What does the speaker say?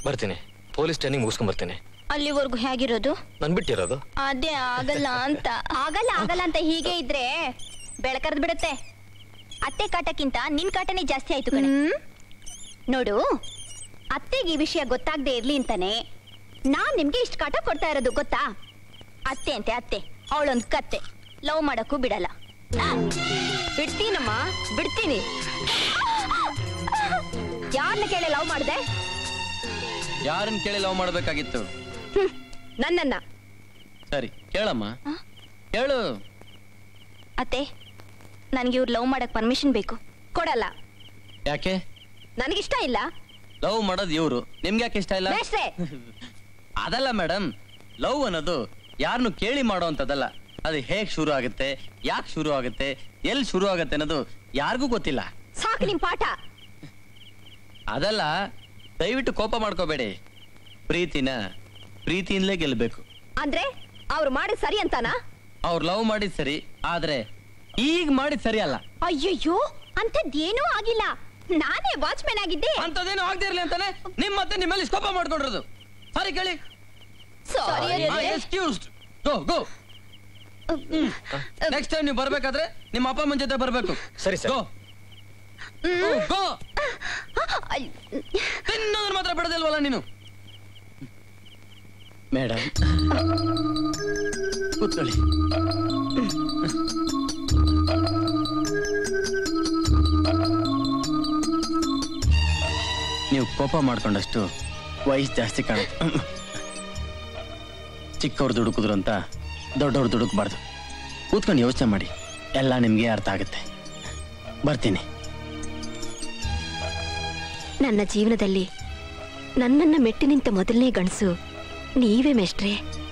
ಬರ್ತೀನಿ police training ಮುಗಿಸ್ಕೊಂಡ್ ಬರ್ತೀನಿ ಅಲ್ಲಿವರೆಗೂ ಹೇಗಿರೋದು ನನ್ ಬಿಟ್ಟಿರೋದು ಅದೇ ಆಗಲ್ಲ ಅಂತ ಆಗಲ್ಲ ಆಗಲ್ಲ ಅಂತ ಹೀಗೆ ಇದ್ರೆ ಬೆಳಕರ್ದ್ ಬಿಡುತ್ತೆ ಅತ್ತೆ ಕಾಟಕ್ಕಿಂತ ನಿನ್ ಕಾಟನೇ ಜಾಸ್ತಿ ಆಯ್ತು ಕಣೆ ನೋಡು ಅತ್ತೆಗೆ ಈ ವಿಷಯ ಗೊತ್ತಾಗದೆ ಇರ್ಲಿ ಅಂತಾನೆ ನಾನ್ ನಿಮ್ಗೆ ಇಷ್ಟು ಕಾಟ ಕೊಡ್ತಾ ಇರೋದು ಗೊತ್ತಾ ಅತ್ತೆ ಅಂತೆ ಅತ್ತೆ ಅವಳೊಂದ್ ಕತ್ತೆ ಲವ್ ಮಾಡಕ್ಕೂ ಬಿಡಲ್ಲ ಬಿಡ್ತೀನಮ್ಮ ಬಿಡ್ತೀನಿ ಯಾರನ್ನ ಕೇಳಿ ಲವ್ ಮಾಡ್ದೆ ಯಾರನ್ನ ಕೇಳಿ ಲವ್ ಮಾಡ್ಬೇಕಾಗಿತ್ತು ನನ್ನನ್ನ ಸರಿ ಕೇಳಮ್ಮ ಕೇಳು ಅತ್ತೆ ನನಗೆ ಇವ್ರು ಲವ್ ಮಾಡಕ್ ಪರ್ಮಿಷನ್ ಬೇಕು ಕೊಡಲ್ಲ ಯಾಕೆ ನನಗಿಷ್ಟ ಇಲ್ಲ ಲವ್ ಮಾಡೋದು ಇವ್ರು ನಿಮ್ಗೆ ಯಾಕೆ ಇಷ್ಟ ಇಲ್ಲ ಬೇಸ್ರೆ ಅದಲ್ಲ ಮೇಡಮ್ ಲವ್ ಅನ್ನೋದು ಯಾರನ್ನು ಕೇಳಿ ಮಾಡೋ ಅಂತದಲ್ಲ ಅದು ಹೇಗ್ ಶುರು ಆಗುತ್ತೆ ಯಾಕೆ ಶುರು ಆಗುತ್ತೆ ಎಲ್ಲಿ ಶುರು ಆಗುತ್ತೆ ಅನ್ನೋದು ಯಾರಿಗೂ ಗೊತ್ತಿಲ್ಲ ಸಾಕು ನಿಮ್ ಪಾಠ ಅದಲ್ಲ ದಯವಿಟ್ಟು ಕೋಪ ಮಾಡ್ಕೋಬೇಡಿ ಪ್ರೀತಿನ ಪ್ರೀತಿಯಿಂದಲೇ ಗೆಲ್ಲಬೇಕು ಅಂದ್ರೆ ಅವ್ರು ಮಾಡಿದ್ ಸರಿ ಅಂತಾನಾ ಅವ್ರು ಲವ್ ಮಾಡಿದ್ ಸರಿ ಆದ್ರೆ ಈಗ ಮಾಡಿದ್ ಸರಿ ಅಲ್ಲ ಅಯ್ಯಯ್ಯೋ ಅಂತದ್ದೇನೂ ಆಗಿಲ್ಲ ನಾನೇ ವಾಚ್ಮ್ಯಾನ್ ಆಗಿದ್ದೆ ಅಂತದೇನು ಆಗದೆ ಇರ್ಲಿ ಅಂತಾನೆ ನಿಮ್ ಮತ್ತೆ ನಿಮ್ಮಲ್ಲಿ ಕೋಪ ಮಾಡ್ಕೊಂಡಿರೋದು ಸರಿ ಕೇಳಿ ಸಾರಿ ಎಕ್ಸ್ಕ್ಯೂಸ್ಡ್ ಗೋ ಗೋ ನೆಕ್ಸ್ಟ್ ಟೈಮ್ ನೀವು ಬರ್ಬೇಕಾದ್ರೆ ನಿಮ್ಮ ಅಪ್ಪ ಅಮ್ಮನ ಜೊತೆ ಬರ್ಬೇಕು ಸರಿ ಸರ್ ಗೋ ಗೋ ತಿನ್ನೋದ್ರ ಮಾತ್ರ ಬಿಡದಿಲ್ವಲ್ಲ ನೀನು ಮೇಡಮ್ ಕೂತ್ಕೊಳ್ಳಿ ನೀವು ಕೋಪ ಮಾಡ್ಕೊಂಡಷ್ಟು ವಯಸ್ಸು ಜಾಸ್ತಿ ಕಾಣುತ್ತೆ ಚಿಕ್ಕವ್ರು ದುಡುಕಿದ್ರು ಅಂತ ದೊಡ್ಡವ್ರು ದುಡುಕ್ಬಾರ್ದು ಕೂತ್ಕೊಂಡು ಯೋಚನೆ ಮಾಡಿ ಎಲ್ಲ ನಿಮ್ಗೆ ಅರ್ಥ ಆಗುತ್ತೆ ಬರ್ತೀನಿ ನನ್ನ ಜೀವನದಲ್ಲಿ ನನ್ನನ್ನ ಮೆಟ್ಟಿ ನಿಂತ ಮೊದಲನೇ ಗಂಡಸು ನೀವೇ ಮೆಷ್ಟ್ರೆ